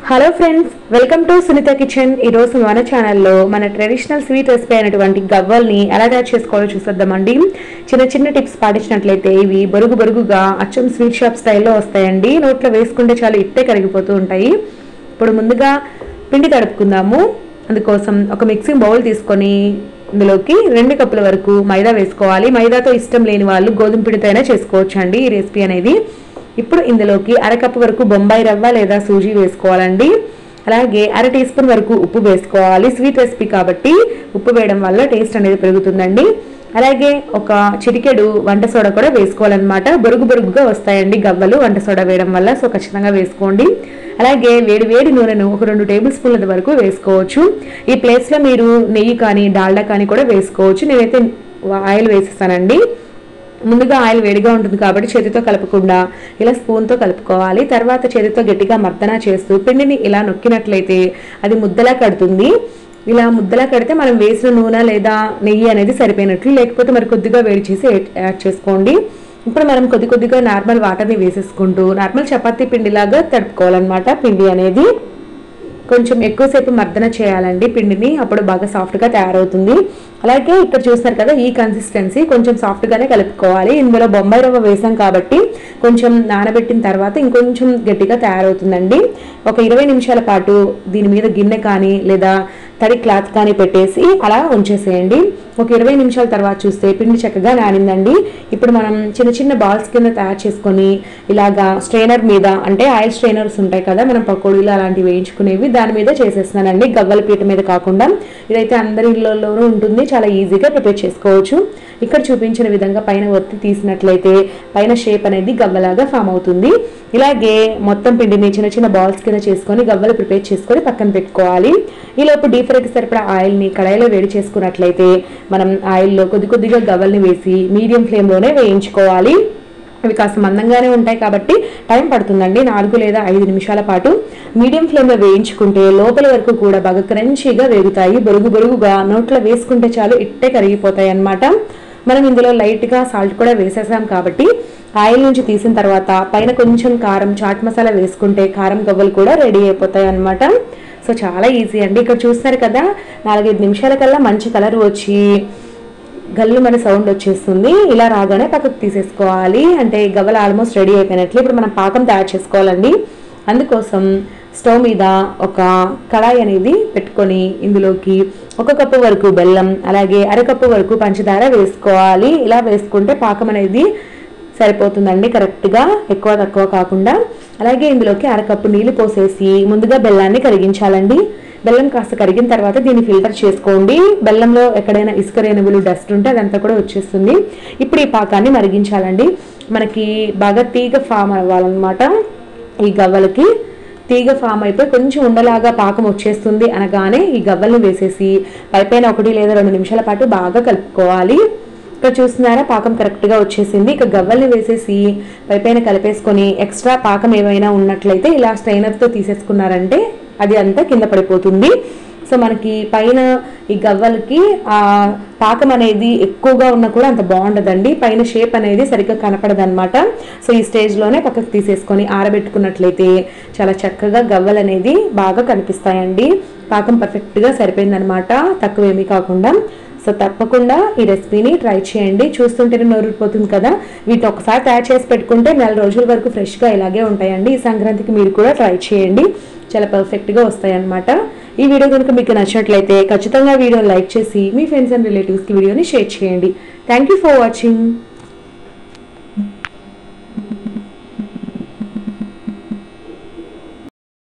hello friends welcome to Sunita kitchen ఈరోజు మన ఛానల్లో మన ట్రెడిషనల్ స్వీట్ రెసిపీ అయినటువంటి గవ్వల్ని ఎలా తయారు చేసుకోవాలో చూసేద్దామండి చిన్న చిన్న టిప్స్ పాటించినట్లయితే ఇవి బరుగు బరుగుగా అచ్చం స్వీట్ షాప్ స్టైల్లో వస్తాయండి నోట్లో వేసుకుంటే చాలా ఇట్టే కరిగిపోతూ ఉంటాయి ఇప్పుడు ముందుగా పిండి తడుపుకుందాము అందుకోసం ఒక మిక్సింగ్ బౌల్ తీసుకొని ఇందులోకి రెండు కప్పుల వరకు మైదా వేసుకోవాలి మైదాతో ఇష్టం లేని వాళ్ళు గోధుమ పిండితో అయినా చేసుకోవచ్చు అండి ఈ రెసిపీ అనేది ఇప్పుడు ఇందులోకి అరకప్పు వరకు బొంబాయి రవ్వ లేదా సూజీ వేసుకోవాలండి అలాగే అర టీ స్పూన్ వరకు ఉప్పు వేసుకోవాలి స్వీట్ రెసిపీ కాబట్టి ఉప్పు వేయడం వల్ల టేస్ట్ అనేది పెరుగుతుందండి అలాగే ఒక చిటికెడు వంట సోడా కూడా వేసుకోవాలన్నమాట బొరుగు బొరుగుగా వస్తాయండి గవ్వలు వంట సోడా వేయడం వల్ల సో ఖచ్చితంగా వేసుకోండి అలాగే వేడి వేడి నూనెను ఒక రెండు టేబుల్ స్పూన్ల వరకు వేసుకోవచ్చు ఈ ప్లేస్లో మీరు నెయ్యి కానీ డాల్డా కానీ కూడా వేసుకోవచ్చు నేనైతే ఆయిల్ వేసేస్తానండి ముందుగా ఆయిల్ వేడిగా ఉంటుంది కాబట్టి చేతితో కలపకుండా ఇలా స్పూన్తో కలుపుకోవాలి తర్వాత చేతితో గట్టిగా మర్దన చేస్తూ పిండిని ఇలా నొక్కినట్లయితే అది ముద్దలా కడుతుంది ఇలా ముద్దలా కడితే మనం వేసిన నూనె లేదా నెయ్యి అనేది సరిపోయినట్లు లేకపోతే మరి కొద్దిగా వేడి చేసి యాడ్ చేసుకోండి ఇప్పుడు మనం కొద్ది కొద్దిగా నార్మల్ వాటర్ని వేసేసుకుంటూ నార్మల్ చపాతీ పిండిలాగా తడుపుకోవాలన్నమాట పిండి అనేది కొంచెం ఎక్కువసేపు మర్దన చేయాలండి పిండిని అప్పుడు బాగా సాఫ్ట్గా తయారవుతుంది అలాగే ఇక్కడ చూస్తారు కదా ఈ కన్సిస్టెన్సీ కొంచెం సాఫ్ట్గానే కలుపుకోవాలి ఇందులో బొంబాయి రవ్వ వేసాం కాబట్టి కొంచెం నానబెట్టిన తర్వాత ఇంకొంచెం గట్టిగా తయారవుతుందండి ఒక ఇరవై నిమిషాల పాటు దీని మీద గిన్నె కానీ లేదా తడి క్లాత్ కానీ పెట్టేసి అలా ఉంచేసేయండి ఒక ఇరవై నిమిషాల తర్వాత చూస్తే పిండి చక్కగా నానిందండి ఇప్పుడు మనం చిన్న చిన్న బాల్స్ కింద తయారు చేసుకొని ఇలాగా స్ట్రైనర్ మీద అంటే ఆయిల్ స్ట్రైనర్స్ ఉంటాయి కదా మనం పకోడీలు అలాంటివి వేయించుకునేవి దాని మీద చేసేస్తున్నానండి గవ్వల పీట మీద కాకుండా ఇదైతే అందరి ఇళ్ళలోనూ ఉంటుంది చాలా ఈజీగా ప్రిపేర్ చేసుకోవచ్చు ఇక్కడ చూపించిన విధంగా పైన ఒత్తి తీసినట్లయితే పైన షేప్ అనేది గవ్వలాగా ఫామ్ అవుతుంది ఇలాగే మొత్తం పిండిని చిన్న చిన్న బాల్స్ కింద చేసుకొని గవ్వలు ప్రిపేర్ చేసుకొని పక్కన పెట్టుకోవాలి ఈలోపు డీప్ ఫ్రైకి సరిపడా ఆయిల్ని కడాయిలో వేడి చేసుకున్నట్లయితే మనం ఆయిల్లో కొద్ది కొద్దిగా గవ్వల్ని వేసి మీడియం ఫ్లేమ్లోనే వేయించుకోవాలి అవి కాస్త మందంగానే ఉంటాయి కాబట్టి టైం పడుతుందండి నాలుగు లేదా ఐదు నిమిషాల పాటు మీడియం ఫ్లేమ్లో వేయించుకుంటే లోపల వరకు కూడా బాగా క్రంచీగా వేగుతాయి బొరుగు బొరుగుగా నోట్లో వేసుకుంటే చాలు ఇట్టే కరిగిపోతాయి అన్నమాట మనం ఇందులో లైట్గా సాల్ట్ కూడా వేసేసాం కాబట్టి ఆయిల్ నుంచి తీసిన తర్వాత పైన కొంచెం కారం చాట్ మసాలా వేసుకుంటే కారం గవ్వలు కూడా రెడీ అయిపోతాయి అన్నమాట సో చాలా ఈజీ అండి ఇక్కడ చూస్తారు కదా నాలుగైదు నిమిషాల కల్లా మంచి కలర్ వచ్చి గల్లు మన సౌండ్ వచ్చేస్తుంది ఇలా రాగానే పక్కకు తీసేసుకోవాలి అంటే గవ్వలు ఆల్మోస్ట్ రెడీ అయిపోయినట్లు ఇప్పుడు మనం పాకం తయారు చేసుకోవాలండి అందుకోసం స్టవ్ మీద ఒక కళాయి అనేది పెట్టుకొని ఇందులోకి ఒక కప్పు వరకు బెల్లం అలాగే అరకప్పు వరకు పంచదార వేసుకోవాలి ఇలా వేసుకుంటే పాకం అనేది సరిపోతుందండి కరెక్ట్గా ఎక్కువ తక్కువ కాకుండా అలాగే ఇందులోకి అరకప్పు నీళ్లు పోసేసి ముందుగా బెల్లాన్ని కరిగించాలండి బెల్లం కాస్త కరిగిన తర్వాత దీన్ని ఫిల్టర్ చేసుకోండి బెల్లంలో ఎక్కడైనా ఇసుక రేణువులు డస్ట్ ఉంటే అదంతా కూడా వచ్చేస్తుంది ఇప్పుడు ఈ పాకాన్ని మరిగించాలండి మనకి బాగా తీగ ఫామ్ అవ్వాలన్నమాట ఈ గవ్వలకి తీగ ఫామ్ అయిపోయి కొంచెం ఉండలాగా పాకం వచ్చేస్తుంది అనగానే ఈ గవ్వల్ని వేసేసి పైపైన ఒకటి లేదా రెండు నిమిషాల పాటు బాగా కలుపుకోవాలి ఇక్కడ చూస్తున్నారా పాకం కరెక్ట్గా వచ్చేసింది ఇక గవ్వల్ని వేసేసి పైపైన కలిపేసుకొని ఎక్స్ట్రా పాకం ఏమైనా ఉన్నట్లయితే ఇలా స్ట్రైనర్తో తీసేసుకున్నారంటే అది అంతా కింద పడిపోతుంది సో మనకి పైన ఈ గవ్వలకి ఆ పాకం అనేది ఎక్కువగా ఉన్నా కూడా అంత బాగుండదండి పైన షేప్ అనేది సరిగ్గా కనపడదన్నమాట సో ఈ స్టేజ్లోనే పక్కకు తీసేసుకొని ఆరబెట్టుకున్నట్లయితే చాలా చక్కగా గవ్వలు అనేది బాగా కనిపిస్తాయండి పాకం పర్ఫెక్ట్గా సరిపోయిందనమాట తక్కువేమీ కాకుండా సో తప్పకుండా ఈ రెసిపీని ట్రై చేయండి చూస్తుంటేనే నోరుపోతుంది కదా వీటిని ఒకసారి తయారు చేసి పెట్టుకుంటే నెల రోజుల వరకు ఫ్రెష్గా ఇలాగే ఉంటాయండి ఈ సంక్రాంతికి మీరు కూడా ట్రై చేయండి చాలా పర్ఫెక్ట్గా వస్తాయి అన్నమాట ఈ వీడియో కనుక మీకు నచ్చినట్లయితే ఖచ్చితంగా వీడియోని లైక్ చేసి మీ ఫ్రెండ్స్ అండ్ రిలేటివ్స్కి వీడియోని షేర్ చేయండి థ్యాంక్ యూ ఫర్ వాచింగ్